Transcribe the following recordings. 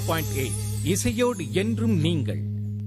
point eight இசையோடு என்றும் நீங்கள்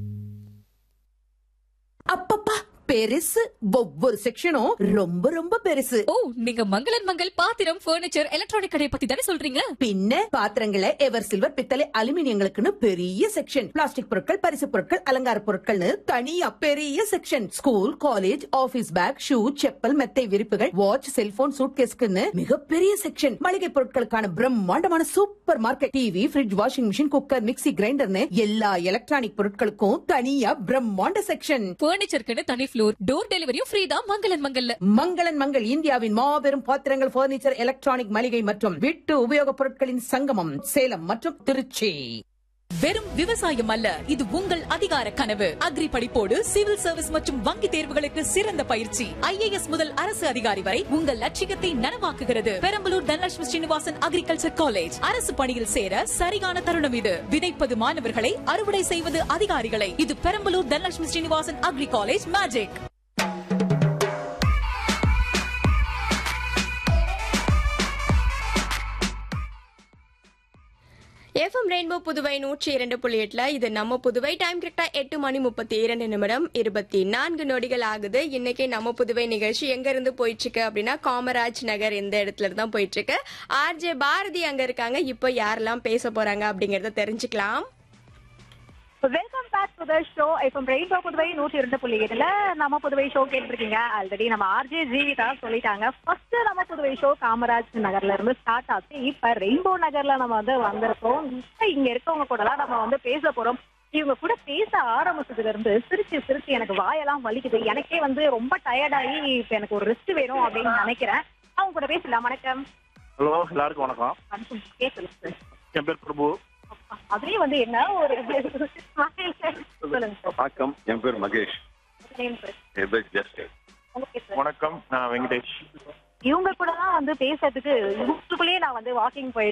அப்பப்பா பெருசு ஒவ்வொரு செக்ஷனும் ரொம்ப ரொம்ப பெருசு ஓ நீங்க மங்களன் மங்கள் பாத்திரம் பர்னிச்சர் எலக்ட்ரானிக் கடையை பத்தி தானே சொல்றீங்க பின்ன பாத்திரங்களை எவர் சில்வர் பித்தளை அலுமினியங்களுக்குன்னு பெரிய செக்ஷன் பிளாஸ்டிக் பொருட்கள் பரிசு பொருட்கள் அலங்கார பொருட்கள்னு தனியா பெரிய section school college office bag shoe chappal மெத்தை விரிப்புகள் வாட்ச் செல்போன் சூட்கேஸ்க்குன்னு மிகப்பெரிய செக்ஷன் மளிகை பொருட்களுக்கான பிரம்மாண்டமான super market TV fridge washing machine cooker mixie கிரைண்டர்னு எல்லா எலக்ட்ரானிக் பொருட்களுக்கும் தனியா பிரம்மாண்ட செக்ஷன் பர்னிச்சருக்குன்னு தனி ஃப்ளோர் டோர் டெலிவரியும் ஃப்ரீ தான் மங்களன் மங்கல்ல மங்களன் மங்கள் இந்தியாவின் மாபெரும் பாத்திரங்கள் பர்னிச்சர் எலக்ட்ரானிக் மளிகை மற்றும் வீட்டு உபயோகப் பொருட்களின் சங்கமம் சேலம் மற்றும் திருச்சி வெறும் விவசாயம் அல்ல இது உங்கள் அதிகார கனவு அக்ரி படிப்போடு சிவில் சர்வீஸ் மற்றும் வங்கி தேர்வுகளுக்கு சிறந்த பயிற்சி ஐஏஎஸ் முதல் அரசு அதிகாரி வரை உங்கள் லட்சியத்தை நனவாக்குகிறது பெரம்பலூர் தனலட்சுமி ஸ்ரீனிவாசன் அக்ரிகல்ச்சர் காலேஜ் அரசு பணியில் சேர சரியான தருணம் இது விதைப்பது மாணவர்களை அறுவடை செய்வது அதிகாரிகளை இது Perambalur Dhanalakshmi Srinivasan agri college magic FM rainbow Puduvai நூற்றி இரண்டு புள்ளி எட்டுல இது நம்ம புதுவை டைம் கரெக்டா எட்டு மணி முப்பத்தி இரண்டு நிமிடம் இருபத்தி நான்கு நொடிகள் ஆகுது இன்னைக்கு நம்ம புதுவை நிகழ்ச்சி எங்க இருந்து போயிட்டு இருக்கு அப்படின்னா காமராஜ் நகர் இந்த இடத்துல இருந்து தான் போயிட்டு இருக்கு ஆர்ஜே பாரதி அங்க இருக்காங்க இப்போ யாரெல்லாம் பேச போறாங்க அப்படிங்கறத தெரிஞ்சுக்கலாம் welcome back to the show இப்போ ரெயின்போ புதுவை நூற்றி இரண்டு புள்ளி ஏழுல நம்ம புதுவை ஷோ கேட்டிருக்கீங்க ஆல்ரெடி நம்ம ஆர்ஜே ஜீவிதா சொல்லிட்டாங்க ஃபர்ஸ்ட் நம்ம புதுவை ஷோ காமராஜ் நகர்ல இருந்து ஸ்டார்ட் ஆச்சு இப்ப ரெயின்போ நகர்ல நம்ம வந்து வந்திருக்கோம் இப்ப இங்க இருக்கவங்க கூடலாம் நம்ம வந்து பேச போறோம் இவங்க கூட பேச ஆரம்பிச்சதுல இருந்து சிரிச்சு சிரிச்சு எனக்கு வாயெல்லாம் வலிக்குது எனக்கே வந்து ரொம்ப டயர்டாகி இப்ப எனக்கு ஒரு ரெஸ்ட் வேணும் அப்படின்னு நினைக்கிறேன் அவங்க கூட பேசலாம் வணக்கம் ஹலோ எல்லாருக்கும் வணக்கம் வணக்கம் கேட்கல சார் என் பேர் பிரபு அதுலயே வந்து என்ன ஒரு சொல்லுங்க சார் வணக்கம் என் பேர் மகேஷ் நேம் சார் என் பேர் ஜஸ்டின் ஓகே சார் வணக்கம் நான் வெங்கடேஷ் இவங்க கூட தான் வந்து பேசுறதுக்கு இவங்களுக்குள்ளேயே நான் வந்து வாக்கிங் போயிட்டு